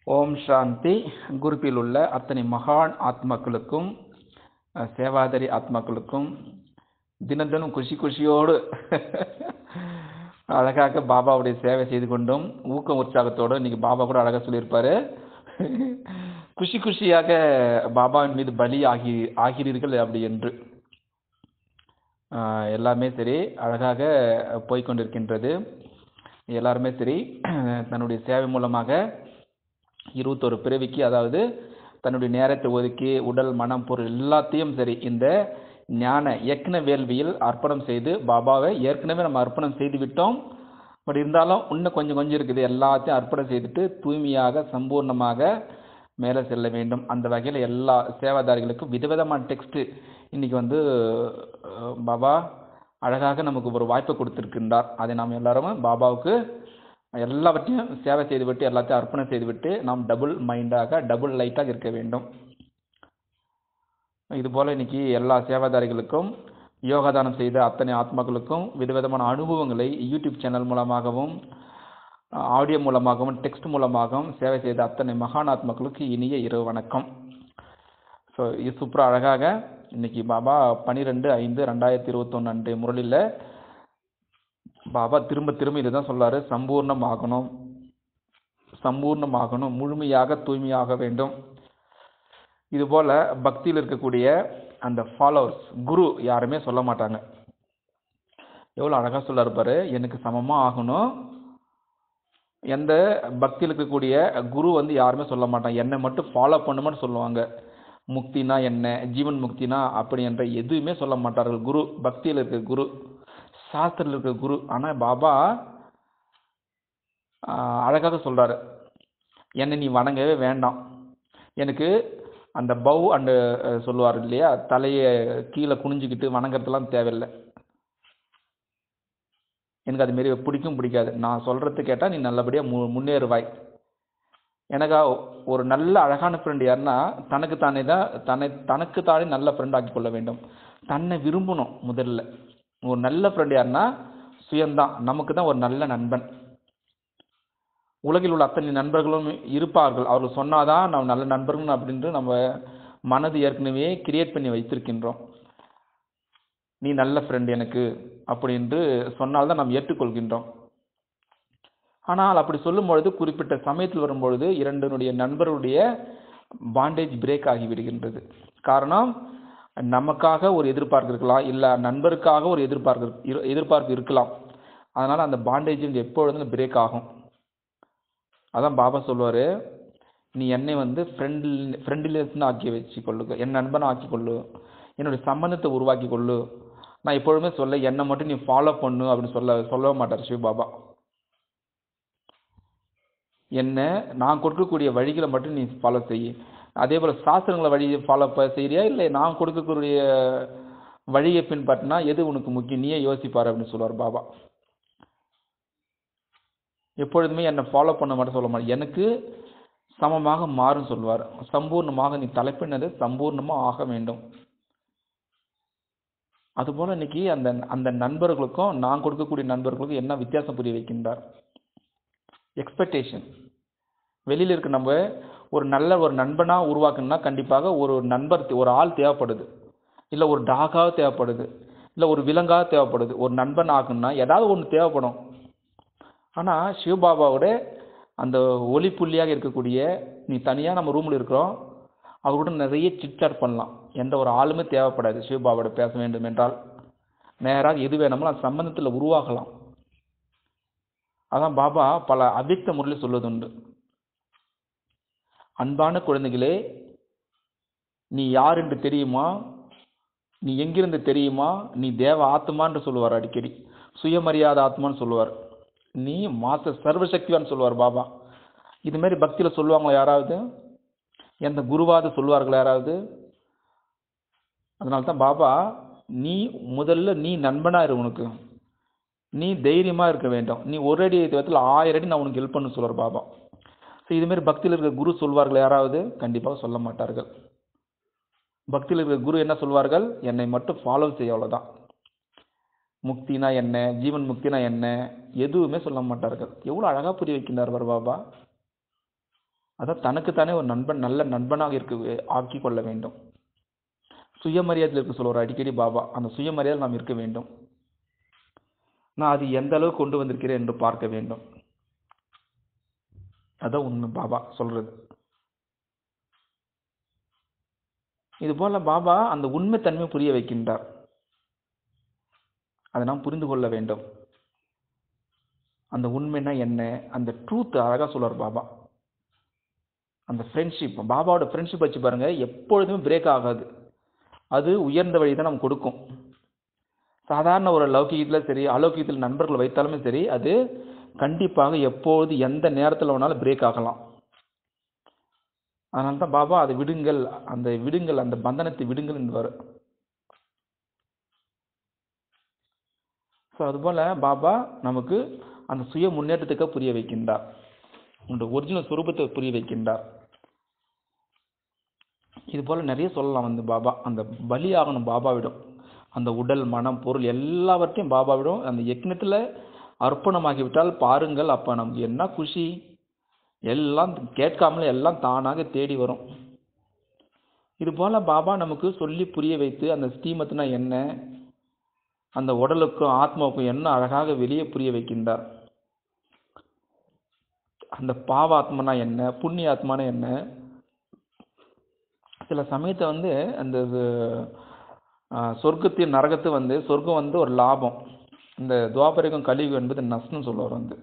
ஓம் சாந்தி குரூப்பில் உள்ள அத்தனை மகான் ஆத்மாக்களுக்கும் அஹ், சேவாதாரி ஆத்மாக்களுக்கும் தினம் தினம் குஷி குஷியோடு அழகாக பாபாவுடைய சேவை செய்து கொண்டும் ஊக்கம் உற்சாகத்தோடு இன்னைக்கு பாபா கூட அழகாக சொல்லியிருப்பாரு குஷி குஷியாக பாபாவின் மீது பலி ஆகி ஆகிறீர்கள் அப்படி என்று ஆஹ் எல்லாமே சரி அழகாக போய்க்கொண்டிருக்கின்றது எல்லாருமே சரி தன்னுடைய சேவை மூலமாக இருபத்தொரு பிறவிக்கு அதாவது தன்னுடைய நேரத்தை ஒதுக்கி உடல் மனம் பொருள் எல்லாத்தையும் சரி இந்த ஞான யக்ன வேள்வியில் அர்ப்பணம் செய்து பாபாவை ஏற்கனவே நம்ம அர்ப்பணம் செய்து விட்டோம் பட் இருந்தாலும் இன்னும் கொஞ்சம் கொஞ்சம் இருக்குது எல்லாத்தையும் அர்ப்பணம் செய்துட்டு தூய்மையாக சம்பூர்ணமாக மேலே செல்ல வேண்டும் அந்த வகையில் எல்லா சேவாதாரிகளுக்கும் விதவிதமான டெக்ஸ்ட் இன்னைக்கு வந்து அஹ், பாபா அழகாக நமக்கு ஒரு வாய்ப்பை கொடுத்திருக்கின்றார் அதை நாம் எல்லாரும் பாபாவுக்கு எல்லாவற்றையும் சேவை செய்துவிட்டு எல்லாத்தையும் அர்ப்பணம் செய்துவிட்டு நாம் டபுள் மைண்டாக டபுள் லைட்டாக இருக்க வேண்டும் இதுபோல் இன்னைக்கு எல்லா சேவாதாரிகளுக்கும் யோகாதானம் செய்த அத்தனை ஆத்மாக்களுக்கும் விதவிதமான அனுபவங்களை யூடியூப் சேனல் மூலமாகவும் ஆடியோ மூலமாகவும் டெக்ஸ்ட் மூலமாகவும் சேவை செய்த அத்தனை மகான் ஆத்மாக்களுக்கு இனிய இரவு வணக்கம் ஸோ இது சூப்பராக அழகாக இன்னைக்கு பாபா பன்னிரெண்டு ஐந்து ரெண்டாயிரத்தி இருபத்தொன்று அன்றைய முரளியில் பாபா திரும்ப திரும்ப இதுதான் சொல்றாரு சம்பூர்ணமாகணும் சம்பூர்ணமாகணும் முழுமையாக தூய்மையாக வேண்டும் இதுபோல பக்தியில் இருக்கக்கூடிய அந்த ஃபாலோவர்ஸ் குரு யாருமே சொல்ல மாட்டாங்க எவ்வளோ அழகாக சொல்ல இருப்பாரு எனக்கு சமமாக ஆகணும் எந்த பக்தியில் இருக்கக்கூடிய குரு வந்து யாருமே சொல்ல மாட்டாங்க என்னை மட்டும் ஃபாலோ பண்ணுமான்னு சொல்லுவாங்க முக்தினா என்ன ஜீவன் முக்தினா அப்படி என்ற எதுவுமே சொல்ல மாட்டார்கள் குரு பக்தியில் இருக்க குரு சாஸ்திரத்தில் இருக்க குரு ஆனால் பாபா ஆஹ், அழகாக சொல்றாரு என்னை நீ வணங்கவே வேண்டாம் எனக்கு அந்த பவ் அண்டு சொல்லுவார் இல்லையா தலையை கீழே குனிஞ்சுக்கிட்டு வணங்குறதுலாம் தேவையில்லை எனக்கு அது மாரி பிடிக்கும் பிடிக்காது நான் சொல்றது கேட்டால் நீ நல்லபடியாக மு முன்னேறுவாய் எனக்கா ஒரு நல்ல அழகான ஃப்ரெண்ட் யாருன்னா தனக்கு தானே தான் தன்னை தனக்கு தானே நல்ல ஃப்ரெண்ட் ஆக்கி கொள்ள வேண்டும் தன்னை விரும்பணும் முதல்ல ஒரு நல்ல ஃப்ரெண்ட் யாருன்னா சுயம்தான் நமக்கு தான் ஒரு நல்ல நண்பன் உலகில் உள்ள அத்தனை நண்பர்களும் இருப்பார்கள் அவர்கள் சொன்னாதான் நாம் நல்ல நண்பர்கள் அப்படின்ட்டு நம்ம மனது ஏற்கனவே கிரியேட் பண்ணி வைத்திருக்கின்றோம் நீ நல்ல ஃப்ரெண்ட் எனக்கு அப்படின்று சொன்னால்தான் நாம் ஏற்றுக்கொள்கின்றோம் ஆனால் அப்படி சொல்லும் பொழுது குறிப்பிட்ட சமயத்தில் வரும்பொழுது இரண்டினுடைய நண்பருடைய பாண்டேஜ் பிரேக் ஆகி விடுகின்றது காரணம் நமக்காக ஒரு எதிர்பார்ப்பு இருக்கலாம் இல்லை நண்பருக்காக ஒரு எதிர்பார்ப்பு இரு- எதிர்பார்ப்பு இருக்கலாம் அதனால அந்த பாண்டேஜ் எப்பொழுதும் பிரேக் ஆகும் அதான் பாபா சொல்லுவாரு நீ என்னை வந்து ஃப்ரெண்ட் ஃப்ரெண்ட்லினஸ்னு ஆக்கி வச்சுக்கொள்ளு என் நண்பனை ஆக்கி கொள்ளு என்னுடைய சம்பந்தத்தை உருவாக்கி கொள்ளு நான் எப்பொழுதுமே சொல்ல என்னை மட்டும் நீ ஃபாலோ பண்ணு அப்படின்னு சொல்ல சொல்லவே மாட்டார் சிவ பாபா என்ன நான் கொடுக்கக்கூடிய வழிகளை மட்டும் நீ ஃபாலோ செய் அதே போல் சாஸ்திரங்களை வழி ஃபாலோ செய்யறியா இல்லை நான் கொடுக்கக்கூடிய வழியை பின்பற்றினா எது உனக்கு முக்கியம் நீயே யோசிப்பார் அப்படின்னு சொல்லுவார் பாபா எப்பொழுதுமே என்னை ஃபாலோ பண்ண மட்டும் சொல்ல மாட்டேன் எனக்கு சமமாக மாறும் சொல்வார் சம்பூர்ணமாக நீ தலைப்பினது சம்பூர்ணமாக ஆக வேண்டும் அதுபோல இன்னைக்கு அந்த அந்த நண்பர்களுக்கும் நான் கொடுக்கக்கூடிய நண்பர்களுக்கும் என்ன வித்தியாசம் புரிய வைக்கின்றார் எக்ஸ்பெக்டேஷன் வெளியில இருக்க நம்ம ஒரு நல்ல ஒரு நண்பனா உருவாக்கணும்னா கண்டிப்பாக ஒரு நண்பர் தே- ஒரு ஆள் தேவைப்படுது இல்ல ஒரு டாகாக தேவைப்படுது இல்ல ஒரு விலங்காக தேவைப்படுது ஒரு நண்பன் ஆகணும்னா ஏதாவது ஒன்று தேவைப்படும் ஆனா சிவபாபாவோட அந்த ஒளி புள்ளியாக இருக்கக்கூடிய நீ தனியா நம்ம ரூம்ல இருக்கிறோம் அவரோட நிறைய சிட்சாட் பண்ணலாம் எந்த ஒரு ஆளுமே தேவைப்படாது சிவபாபாவோட பேச வேண்டும் என்றால் நேராக எது வேணுமோ அந்த சம்பந்தத்தில் உருவாகலாம் அதான் பாபா பல அவ்யக்த முறையில் சொல்வதுண்டு அன்பான குழந்தைகளே நீ யார் என்று தெரியுமா நீ எங்கிருந்து தெரியுமா நீ தேவ ஆத்மான்னு சொல்லுவார் அடிக்கடி சுயமரியாதை ஆத்மான்னு சொல்லுவார் நீ மாச சர்வசக்திவான் சொல்லுவார் பாபா இது மாதிரி பக்தியில சொல்லுவாங்களா யாராவது எந்த குருவாது சொல்லுவார்கள் யாராவது அதனால தான் பாபா நீ முதல்ல நீ நண்பனா இரு உனக்கு நீ தைரியமா இருக்க வேண்டும் நீ ஒரு அடி விதத்தில் ஆயிரம் அடி நான் உனக்கு ஹெல்ப் பண்ண சொல்லுவார் பாபா ஸோ இது மாதிரி பக்தியில் இருக்கிற குரு சொல்வார்கள் யாராவது கண்டிப்பாக சொல்ல மாட்டார்கள் பக்தியில் இருக்கிற குரு என்ன சொல்வார்கள் என்னை மட்டும் ஃபாலோ செய்ய அவ்வளவுதான் முக்தினா என்ன ஜீவன் முக்தினா என்ன எதுவுமே சொல்ல மாட்டார்கள் எவ்வளவு அழகா புரிய வைக்கின்றார் பாரு பாபா அதான் தனக்குத்தானே ஒரு நண்பன் நல்ல நண்பனாக இருக்க ஆக்கி கொள்ள வேண்டும் சுயமரியாதையில் இருக்க சொல்லுவார் அடிக்கடி பாபா அந்த சுயமரியாதை நாம் இருக்க வேண்டும் நான் அது எந்த அளவுக்கு கொண்டு வந்திருக்கிறேன் என்று பார்க்க வேண்டும் அதான் உண்மை பாபா சொல்றது இது போல பாபா அந்த உண்மை தன்மை புரிய வைக்கின்றார் அதை நாம் புரிந்து கொள்ள வேண்டும் அந்த உண்மைன்னா என்ன அந்த ட்ரூத் அழகா சொல்றார் பாபா அந்த ஃப்ரெண்ட்ஷிப் பாபாவோட ஃப்ரெண்ட்ஷிப் வச்சு பாருங்க எப்பொழுதுமே பிரேக் ஆகாது அது உயர்ந்த வழி தான் நம்ம கொடுக்கும் சாதாரண ஒரு லௌகிகத்தில் சரி அலௌகிகத்தில் நண்பர்கள் வைத்தாலுமே சரி அது கண்டிப்பாக எப்பொழுது எந்த நேரத்தில் வேணாலும் பிரேக் ஆகலாம் அதனால தான் பாபா அதை விடுங்கள் அந்த விடுங்கள் அந்த பந்தனத்தை விடுங்கள் என்பவர் ஸோ அதுபோல் பாபா நமக்கு அந்த சுய முன்னேற்றத்துக்கு புரிய வைக்கின்றார் உங்களுடைய ஒரிஜினல் சுரூபத்தை புரிய வைக்கின்றார் இது போல் நிறைய சொல்லலாம் வந்து பாபா அந்த பலியாகணும் பாபாவிடம் அந்த உடல் மனம் பொருள் எல்லாவற்றையும் பாபாவிடம் அந்த யக்னத்தில் அர்ப்பணமாகிவிட்டால் பாருங்கள் அப்போ நமக்கு என்ன குஷி எல்லாம் கேட்காமலே எல்லாம் தானாக தேடி வரும் இது போல பாபா நமக்கு சொல்லி புரிய வைத்து அந்த ஸ்ரீமத்னா என்ன அந்த உடலுக்கும் ஆத்மாவுக்கும் என்ன அழகாக வெளியே புரிய வைக்கின்றார் அந்த பாவாத்மனா என்ன புண்ணிய ஆத்மானா என்ன சில சமயத்தை வந்து அந்த ஆஹ், சொர்க்கத்தையும் நரகத்தை வந்து சொர்க்கம் வந்து ஒரு லாபம் இந்த துவாபரிகம் கலியுகம் என்பது நஷ்டம்னு சொல்லுவார் வந்து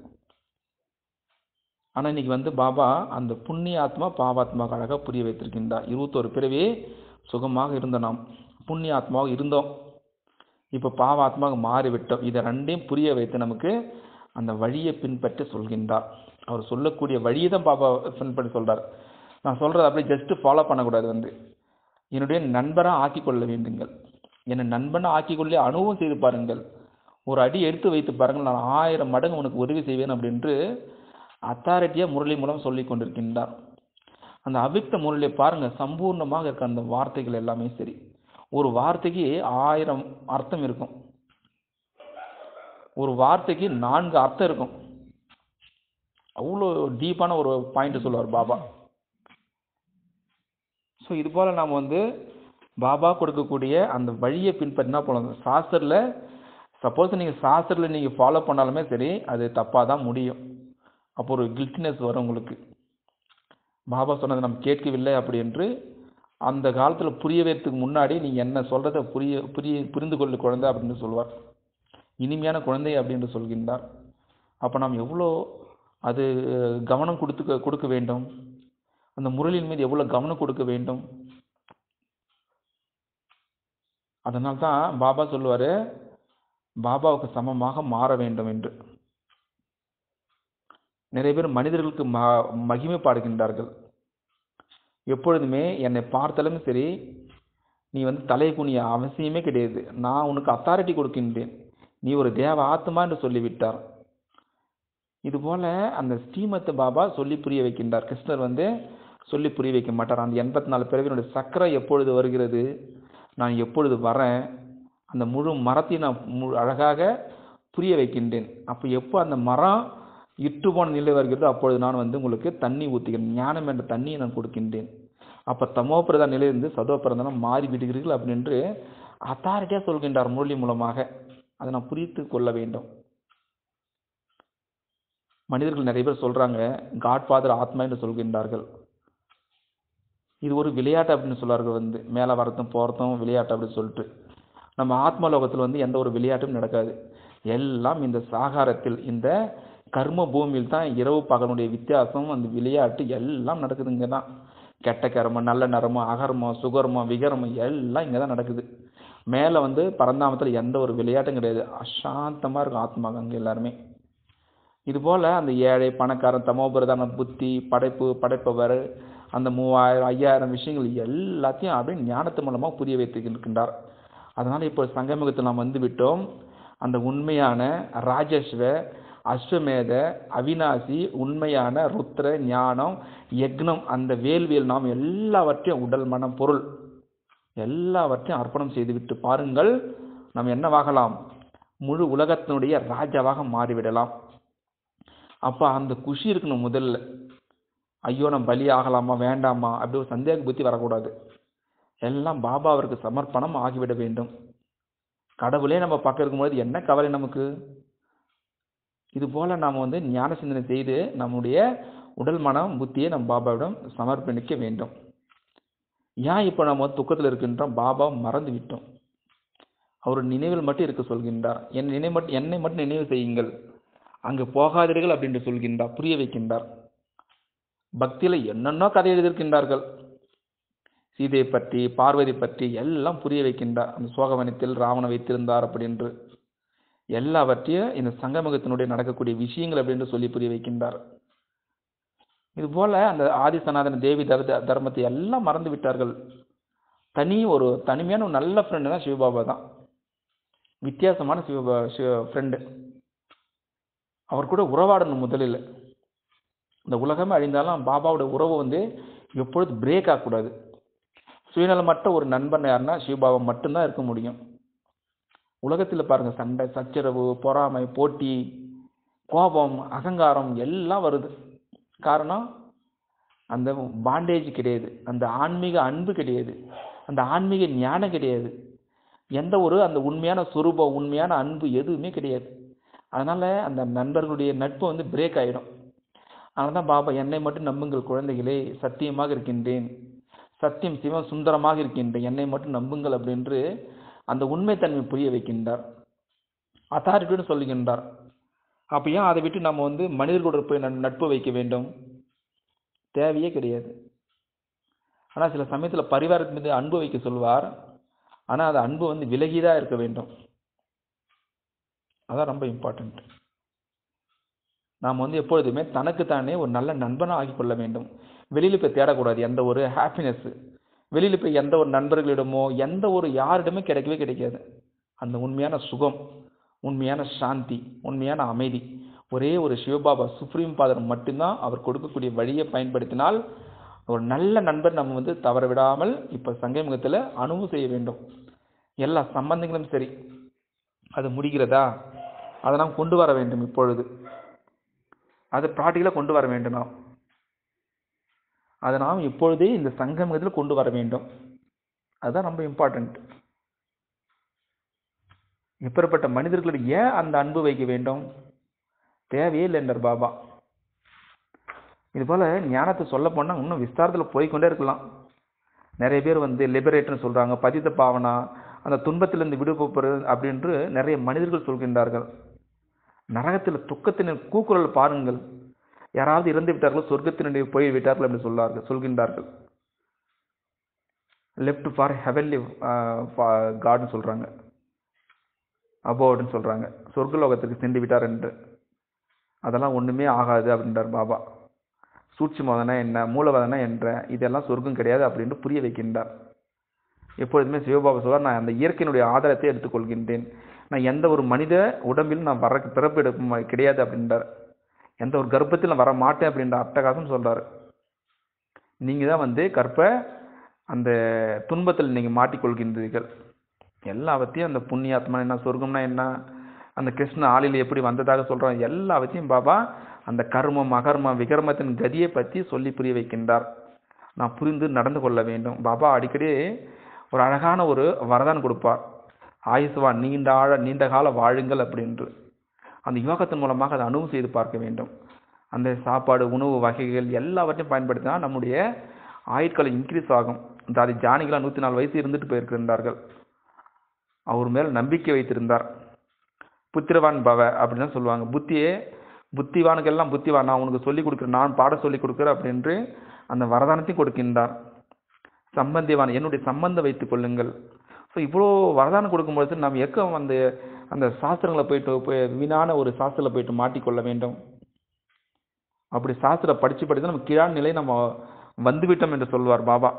ஆனா இன்னைக்கு வந்து பாபா அந்த புண்ணிய ஆத்மா பாவாத்மாவுக்கு அழகாக புரிய வைத்திருக்கின்றார் இருபத்தோரு பிறவி சுகமாக இருந்த நாம் புண்ணிய ஆத்மாவாக இருந்தோம் இப்போ பாவாத்மாவுக்கு மாறிவிட்டோம் இதை ரெண்டையும் புரிய வைத்து நமக்கு அந்த வழியை பின்பற்றி சொல்கின்றார் அவர் சொல்லக்கூடிய வழியை தான் பாபா பின்பற்றி சொல்றார் நான் சொல்றது அப்படியே ஜஸ்ட் ஃபாலோ பண்ணக்கூடாது வந்து என்னுடைய நண்பராக ஆக்கிக் கொள்ள வேண்டுங்கள் என்னை நண்பனாக ஆக்கிக் கொள்ளே அனுபவம் செய்து பாருங்கள் ஒரு அடி எடுத்து வைத்து பாருங்கள் நான் ஆயிரம் மடங்கு உனக்கு உதவி செய்வேன் அப்படின்று அத்தாரிட்டியாக முரளி மூலம் சொல்லி கொண்டிருக்கின்றார் அந்த அவிக்த முரளியை பாருங்க சம்பூர்ணமாக இருக்க அந்த வார்த்தைகள் எல்லாமே சரி ஒரு வார்த்தைக்கு ஆயிரம் அர்த்தம் இருக்கும் ஒரு வார்த்தைக்கு நான்கு அர்த்தம் இருக்கும் அவ்வளோ டீப்பான ஒரு பாயிண்ட் சொல்லுவார் பாபா ஸோ இது போல் நாம் வந்து பாபா கொடுக்கக்கூடிய அந்த வழியை பின்பற்றினா போல சாஸ்திரில் சப்போஸ் நீங்கள் சாஸ்திரில் நீங்கள் ஃபாலோ பண்ணாலுமே சரி அது தப்பாக தான் முடியும் அப்போ ஒரு கில்ட்டினஸ் வரும் உங்களுக்கு பாபா சொன்னதை நம்ம கேட்கவில்லை அப்படி என்று அந்த காலத்தில் புரிய வைக்கிறதுக்கு முன்னாடி நீங்கள் என்ன சொல்கிறத புரிய புரிய புரிந்து கொள்ளு குழந்தை அப்படின்னு சொல்லுவார் இனிமையான குழந்தை அப்படின்னு சொல்கின்றார் அப்போ நாம் எவ்வளோ அது கவனம் கொடுத்து கொடுக்க வேண்டும் அந்த முரளின் மீது எவ்வளோ கவனம் கொடுக்க வேண்டும் அதனால தான் பாபா சொல்லுவார் பாபாவுக்கு சமமாக மாற வேண்டும் என்று நிறைய பேர் மனிதர்களுக்கு ம மகிமை பாடுகின்றார்கள் எப்பொழுதுமே என்னை பார்த்தாலும் சரி நீ வந்து தலை குனிய அவசியமே கிடையாது நான் உனக்கு அத்தாரிட்டி கொடுக்கின்றேன் நீ ஒரு தேவ ஆத்மா என்று சொல்லிவிட்டார் இதுபோல அந்த ஸ்ரீமத் பாபா சொல்லி புரிய வைக்கின்றார் கிருஷ்ணர் வந்து சொல்லி புரிய வைக்க மாட்டார் அந்த எண்பத்தி நாலு பிறவினுடைய சக்கரம் எப்பொழுது வருகிறது நான் எப்பொழுது வரேன் அந்த முழு மரத்தையும் நான் மு- அழகாக புரிய வைக்கின்றேன் அப்போ எப்போ அந்த மரம் இட்டு போன நிலை வருகிறதோ அப்பொழுது நான் வந்து உங்களுக்கு தண்ணி ஊற்றுகிறேன் ஞானம் என்ற தண்ணியை நான் கொடுக்கின்றேன் அப்போ தமோ பிரதான நிலையிலிருந்து சதோ பிரதானம் மாறி விடுகிறீர்கள் அப்படின்னு அத்தாரிட்டியாக சொல்கின்றார் முரளி மூலமாக அதை நான் புரித்து கொள்ள வேண்டும் மனிதர்கள் நிறைய பேர் சொல்றாங்க காட்ஃபாதர் ஆத்மா என்று சொல்கின்றார்கள் இது ஒரு விளையாட்டு அப்படின்னு சொல்றார்கள் வந்து மேலே வரத்தும் போகிறதும் விளையாட்டு அப்படின்னு சொல்லிட்டு நம்ம ஆத்ம லோகத்தில் வந்து எந்த ஒரு விளையாட்டும் நடக்காது எல்லாம் இந்த சாகாரத்தில் இந்த கர்ம பூமியில் தான் இரவு பகலுடைய வித்தியாசம் அந்த விளையாட்டு எல்லாம் நடக்குதுங்க தான் கெட்ட கர்மம் நல்ல நரமம் அகர்மம் சுகர்மம் விகர்மம் எல்லாம் இங்கே தான் நடக்குது மேலே வந்து பரந்தாமத்தில் எந்த ஒரு விளையாட்டும் கிடையாது அசாந்தமாக இருக்கும் ஆத்மா அங்கே எல்லாருமே இதுபோல் அந்த ஏழை பணக்காரன் தமோபிரதான புத்தி படைப்பு படைப்பவர் அந்த மூவாயிரம் ஐயாயிரம் விஷயங்கள் எல்லாத்தையும் அப்படியே ஞானத்து மூலமாக புரிய வைத்திருக்கின்றார் அதனால் இப்போ சங்கமுகத்தில் நாம் வந்து விட்டோம் அந்த உண்மையான ராஜஸ்வ அஸ்வமேத அவினாசி உண்மையான ருத்ர ஞானம் யக்னம் அந்த வேள்வியல் நாம் எல்லாவற்றையும் உடல் மனம் பொருள் எல்லாவற்றையும் அர்ப்பணம் செய்துவிட்டு பாருங்கள் நாம் என்னவாகலாம் முழு உலகத்தினுடைய ராஜாவாக மாறிவிடலாம் அப்போ அந்த குஷி இருக்கணும் முதல்ல ஐயோ நம்ம பலி ஆகலாமா வேண்டாமா அப்படி ஒரு சந்தேக புத்தி வரக்கூடாது எல்லாம் பாபா அவருக்கு சமர்ப்பணம் ஆகிவிட வேண்டும் கடவுளே நம்ம பக்கம் இருக்கும்போது என்ன கவலை நமக்கு இது போல நாம் வந்து ஞான சிந்தனை செய்து நம்முடைய உடல் மனம் புத்தியை நம் பாபாவிடம் சமர்ப்பணிக்க வேண்டும் ஏன் இப்போ நம்ம வந்து துக்கத்தில் இருக்கின்றோம் பாபா மறந்து விட்டோம் அவர் நினைவில் மட்டும் இருக்க சொல்கின்றார் என் நினை மட்டும் என்னை மட்டும் நினைவு செய்யுங்கள் அங்கு போகாதீர்கள் அப்படின்னு சொல்கின்றார் புரிய வைக்கின்றார் பக்தியில என்னென்னோ கதை எழுதியிருக்கின்றார்கள் சீதையை பற்றி பார்வதி பற்றி எல்லாம் புரிய வைக்கின்றார் அந்த சோகவனத்தில் ராவண வைத்திருந்தார் அப்படின்று எல்லாவற்றையும் இந்த சங்கமகத்தினுடைய நடக்கக்கூடிய விஷயங்கள் அப்படின்னு சொல்லி புரிய வைக்கின்றார் இது போல அந்த ஆதி சனாதன தேவி தர்ம தர்மத்தை எல்லாம் மறந்து விட்டார்கள் தனி ஒரு தனிமையான ஒரு நல்ல ஃப்ரெண்டு தான் சிவபாபா தான் வித்தியாசமான சிவபா சிவ ஃப்ரெண்டு அவர் கூட உறவாடணும் முதலில் இந்த உலகமே அழிந்தாலும் பாபாவோட உறவு வந்து எப்பொழுது பிரேக் ஆகக்கூடாது சுயநலமற்ற ஒரு நண்பன் யாருன்னா சிவபாபா மட்டும்தான் இருக்க முடியும் உலகத்தில் பாருங்க சண்டை சச்சரவு பொறாமை போட்டி கோபம் அகங்காரம் எல்லாம் வருது காரணம் அந்த பாண்டேஜ் கிடையாது அந்த ஆன்மீக அன்பு கிடையாது அந்த ஆன்மீக ஞானம் கிடையாது எந்த ஒரு அந்த உண்மையான சுரூபம் உண்மையான அன்பு எதுவுமே கிடையாது அதனால அந்த நண்பர்களுடைய நட்பு வந்து பிரேக் ஆயிடும் அதனால தான் பாபா என்னை மட்டும் நம்புங்கள் குழந்தைகளே சத்தியமாக இருக்கின்றேன் சத்தியம் சிவம் சுந்தரமாக இருக்கின்றேன் என்னை மட்டும் நம்புங்கள் அப்படின்று அந்த உண்மைத்தன்மை புரிய வைக்கின்றார் அத்தாரிட்டின்னு சொல்லுகின்றார் அப்போ ஏன் அதை விட்டு நம்ம வந்து மனிதர்களோட போய் நட்- நட்பு வைக்க வேண்டும் தேவையே கிடையாது ஆனால் சில சமயத்தில் பரிவாரத்தின் மீது அன்பு வைக்க சொல்வார் ஆனால் அது அன்பு வந்து விலகிதான் இருக்க வேண்டும் அதான் ரொம்ப இம்பார்ட்டண்ட் நாம் வந்து எப்பொழுதுமே தனக்குத்தானே ஒரு நல்ல நண்பனாக ஆக்கிக் கொள்ள வேண்டும் வெளியில் போய் தேடக்கூடாது எந்த ஒரு ஹாப்பினஸ் வெளியில் போய் எந்த ஒரு நண்பர்களிடமோ எந்த ஒரு யாரிடமே கிடைக்கவே கிடைக்காது அந்த உண்மையான சுகம் உண்மையான சாந்தி உண்மையான அமைதி ஒரே ஒரு சிவபாபா சுப்ரீம் ஃபாதர் மட்டும்தான் அவர் கொடுக்கக்கூடிய வழியை பயன்படுத்தினால் ஒரு நல்ல நண்பர் நம்ம வந்து தவற விடாமல் இப்போ சங்கமுகத்தில் அனுபவ செய்ய வேண்டும் எல்லா சம்பந்தங்களும் சரி அது முடிகிறதா அதை நாம் கொண்டு வர வேண்டும் இப்பொழுது அது ப்ராக்டிக்கலாக கொண்டு வர வேண்டும் நாம் அதை நாம் இப்பொழுதே இந்த சங்கமத்தில் கொண்டு வர வேண்டும் அதுதான் ரொம்ப இம்பார்ட்டண்ட் எப்பேற்பட்ட மனிதர்களுக்கு ஏன் அந்த அன்பு வைக்க வேண்டும் தேவையே இல்லை என்றார் பாபா இது போல ஞானத்தை சொல்ல போனால் இன்னும் விஸ்தாரத்தில் போய்க்கொண்டே இருக்கலாம் நிறைய பேர் வந்து லிபரேட்டர்னு சொல்றாங்க பதித்த பாவனா அந்த துன்பத்திலிருந்து விடுபடுறது அப்படின்று நிறைய மனிதர்கள் சொல்கின்றார்கள் நரகத்தில் துக்கத்தின் கூக்குரல் பாருங்கள் யாராவது இறந்து விட்டார்களோ சொர்க்கத்தினுடைய போய் விட்டார்கள் என்று சொல்லார்கள் சொல்கின்றார்கள் லெஃப்ட் ஃபார் ஹெவன்லி காட்னு சொல்றாங்க அபோர்டுன்னு சொல்றாங்க சொர்க்கலோகத்துக்கு சென்று விட்டார் என்று அதெல்லாம் ஒண்ணுமே ஆகாது அப்படின்றார் பாபா சூட்சுமதனா என்ன மூலவதனா என்ற இதெல்லாம் சொர்க்கம் கிடையாது அப்படின்னு புரிய வைக்கின்றார் எப்பொழுதுமே சிவபாபா சொல்வார் நான் அந்த இயற்கையினுடைய ஆதாரத்தை எடுத்துக்கொள்கின்றேன் நான் எந்த ஒரு மனித உடம்பிலும் நான் வர பிறப்பு எடுக்கும் கிடையாது அப்படின்றார் எந்த ஒரு கர்ப்பத்தில் நான் வர மாட்டேன் அப்படின்ற அட்டகாசம் சொல்றாரு நீங்க தான் வந்து கற்ப அந்த துன்பத்தில் நீங்க மாட்டிக்கொள்கின்றீர்கள் எல்லாவற்றையும் அந்த புண்ணியாத்மா என்ன சொர்க்கம்னா என்ன அந்த கிருஷ்ண ஆளில் எப்படி வந்ததாக சொல்றான் எல்லாவற்றையும் பாபா அந்த கர்மம் அகர்மம் விகர்மத்தின் கதியை பற்றி சொல்லி புரிய வைக்கின்றார் நான் புரிந்து நடந்து கொள்ள வேண்டும் பாபா அடிக்கடி ஒரு அழகான ஒரு வரதானம் கொடுப்பார் ஆயுசுவா நீண்ட ஆழ நீண்ட கால வாழுங்கள் அப்படின்று அந்த யோகத்தின் மூலமாக அதை அனுபவம் செய்து பார்க்க வேண்டும் அந்த சாப்பாடு உணவு வகைகள் எல்லாவற்றையும் பயன்படுத்தினா நம்முடைய ஆயுட்காலம் இன்க்ரீஸ் ஆகும் தாதி ஜானிகளா நூற்றி நாலு வயசு இருந்துட்டு போயிருக்கின்றார்கள் அவர் மேல் நம்பிக்கை வைத்திருந்தார் புத்திரவான் பவ அப்படின்னு தான் சொல்லுவாங்க புத்தியே புத்திவானுக்கெல்லாம் புத்திவான் நான் உனக்கு சொல்லிக் கொடுக்குறேன் நான் பாட சொல்லிக் கொடுக்குறேன் அப்படின்று அந்த வரதானத்தையும் கொடுக்கின்றார் சம்பந்திவான் என்னுடைய சம்பந்தம் வைத்துக் கொள்ளுங்கள் ஸோ இவ்வளோ வரதானம் கொடுக்கும்பொழுது நாம் எக்கம் அந்த அந்த சாஸ்திரங்களை போயிட்டு போய் வீணான ஒரு சாஸ்திரத்தில் போயிட்டு மாட்டிக்கொள்ள வேண்டும் அப்படி சாஸ்திரம் படித்து படித்து நம்ம கீழான நிலை நம்ம வந்துவிட்டோம் என்று சொல்வார் பாபா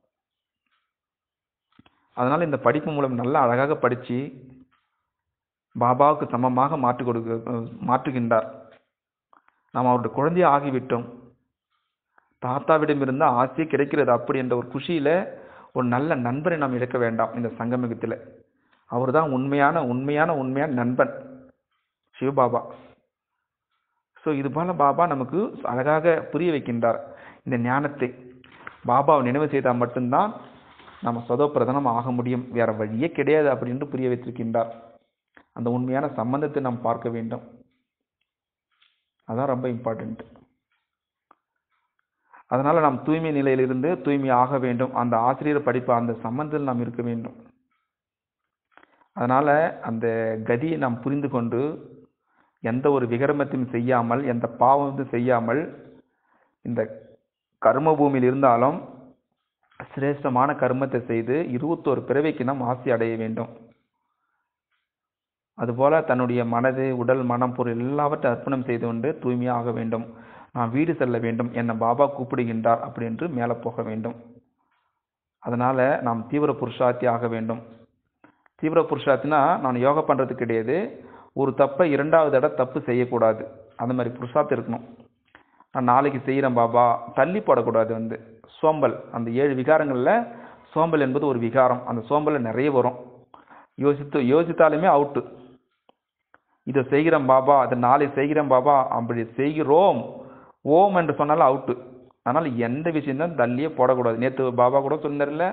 அதனால இந்த படிப்பு மூலம் நல்லா அழகாக படித்து பாபாவுக்கு சமமாக மாற்றி கொடுக்க மாற்றுகின்றார் நாம் அவருடைய குழந்தைய ஆகிவிட்டோம் தாத்தாவிடமிருந்து ஆசையே கிடைக்கிறது அப்படி என்ற ஒரு குஷியில ஒரு நல்ல நண்பரை நாம் இழக்க வேண்டாம் இந்த சங்கமிகத்தில் அவர் தான் உண்மையான உண்மையான உண்மையான நண்பன் சிவபாபா ஸோ இது போல பாபா நமக்கு அழகாக புரிய வைக்கின்றார் இந்த ஞானத்தை பாபாவை நினைவு செய்தால் மட்டும்தான் நம்ம சதோப்பிரதானம் ஆக முடியும் வேற வழியே கிடையாது அப்படின்ட்டு புரிய வைத்திருக்கின்றார் அந்த உண்மையான சம்பந்தத்தை நாம் பார்க்க வேண்டும் அதான் ரொம்ப இம்பார்ட்டண்ட் அதனால நாம் தூய்மை நிலையிலிருந்து தூய்மை ஆக வேண்டும் அந்த ஆசிரியர் படிப்பு அந்த சம்பந்தத்தில் நாம் இருக்க வேண்டும் அதனால அந்த கதியை நாம் புரிந்து கொண்டு எந்த ஒரு விகரமத்தையும் செய்யாமல் எந்த பாவத்தையும் செய்யாமல் இந்த கர்ம பூமியில் இருந்தாலும் சிரேஷ்டமான கர்மத்தை செய்து இருபத்தோரு பிறவைக்கு நாம் ஆசி அடைய வேண்டும் அதுபோல தன்னுடைய மனது உடல் மனம் பொருள் எல்லாவற்றையும் அர்ப்பணம் செய்து கொண்டு தூய்மையாக வேண்டும் நான் வீடு செல்ல வேண்டும் என்னை பாபா கூப்பிடுகின்றார் அப்படி என்று மேலே போக வேண்டும் அதனால நாம் தீவிர புருஷார்த்தி ஆக வேண்டும் தீவிர புருஷார்த்தினா நான் யோகா பண்றது கிடையாது ஒரு தப்பை இரண்டாவது தடவை தப்பு செய்யக்கூடாது அந்த மாதிரி புருஷார்த்தி இருக்கணும் நான் நாளைக்கு செய்கிறேன் பாபா தள்ளி போடக்கூடாது வந்து சோம்பல் அந்த ஏழு விகாரங்களில் சோம்பல் என்பது ஒரு விகாரம் அந்த சோம்பல் நிறைய வரும் யோசித்து யோசித்தாலுமே அவுட்டு இதை செய்கிறேன் பாபா அதை நாளை செய்கிறேன் பாபா அப்படி செய்கிறோம் ஓம் என்று சொன்னாலும் அவுட்டு அதனால் எந்த விஷயம்தான் தள்ளியே போடக்கூடாது நேற்று பாபா கூட சொன்னார்ல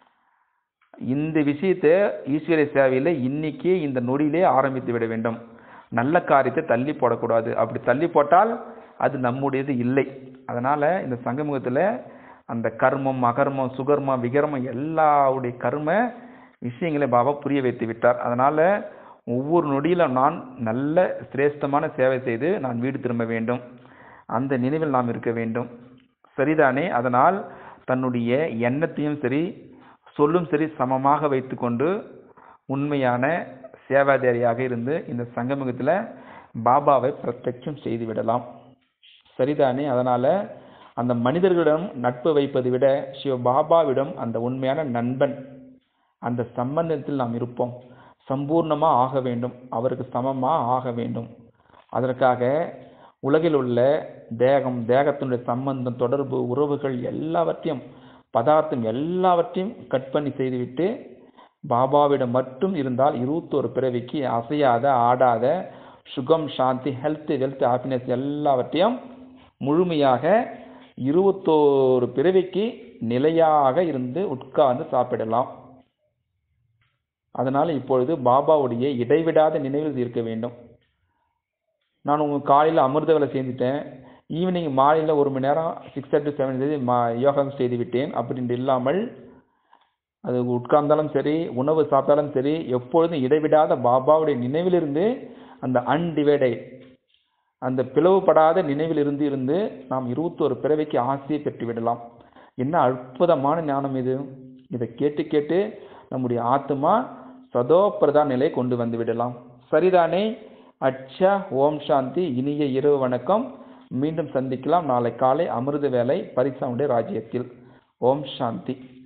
இந்த விஷயத்தை ஈஸ்வரிய சேவையில் இன்னைக்கே இந்த நொடியிலே ஆரம்பித்து விட வேண்டும் நல்ல காரியத்தை தள்ளி போடக்கூடாது அப்படி தள்ளி போட்டால் அது நம்முடையது இல்லை அதனால இந்த சங்கமுகத்தில் அந்த கர்மம் அகர்மம் சுகர்மம் விகர்மம் எல்லாவுடைய கர்ம விஷயங்களை பாபா புரிய வைத்து விட்டார் அதனால ஒவ்வொரு நொடியிலும் நான் நல்ல சிரேஷ்டமான சேவை செய்து நான் வீடு திரும்ப வேண்டும் அந்த நினைவில் நாம் இருக்க வேண்டும் சரிதானே அதனால் தன்னுடைய எண்ணத்தையும் சரி சொல்லும் சரி சமமாக வைத்துக்கொண்டு உண்மையான சேவாதாரியாக இருந்து இந்த சங்கமுகத்தில் பாபாவை பிரத்யட்சம் செய்து விடலாம் சரிதானே அதனால அந்த மனிதர்களிடம் நட்பு வைப்பதை விட சிவ பாபாவிடம் அந்த உண்மையான நண்பன் அந்த சம்பந்தத்தில் நாம் இருப்போம் சம்பூர்ணமாக ஆக வேண்டும் அவருக்கு சமமாக ஆக வேண்டும் அதற்காக உலகில் உள்ள தேகம் தேகத்தினுடைய சம்பந்தம் தொடர்பு உறவுகள் எல்லாவற்றையும் பதார்த்தம் எல்லாவற்றையும் கட் பண்ணி செய்துவிட்டு பாபாவிடம் மட்டும் இருந்தால் இருபத்தோரு பிறவிக்கு அசையாத ஆடாத சுகம் சாந்தி ஹெல்த் வெல்த் ஹாப்பினஸ் எல்லாவற்றையும் முழுமையாக இருபத்தோரு பிறவிக்கு நிலையாக இருந்து உட்கார்ந்து சாப்பிடலாம் அதனால் இப்பொழுது பாபாவுடைய இடைவிடாத நினைவில் இருக்க வேண்டும் நான் உங்கள் காலையில் அமிர்த வேலை செஞ்சுட்டேன் ஈவினிங் மாலையில் ஒரு மணி நேரம் சிக்ஸ் தேர்ட்டி செவன் தேதி மா யோகா செய்து விட்டேன் அப்படின்ட்டு இல்லாமல் அது உட்கார்ந்தாலும் சரி உணவு சாப்பிட்டாலும் சரி எப்பொழுதும் இடைவிடாத பாபாவுடைய நினைவிலிருந்து அந்த அன்டிவைடை அந்த பிளவுபடாத நினைவில் இருந்து இருந்து நாம் இருபத்தோரு பிறவைக்கு ஆசையை பெற்று விடலாம் என்ன அற்புதமான ஞானம் இது இதை கேட்டு கேட்டு நம்முடைய ஆத்மா சதோ பிரதான் நிலை கொண்டு வந்து விடலாம் சரிதானே அச்சா ஓம் சாந்தி இனிய இரவு வணக்கம் மீண்டும் சந்திக்கலாம் நாளை காலை அமிர்த வேலை பரிசாவுடைய ராஜ்யத்தில் ஓம் சாந்தி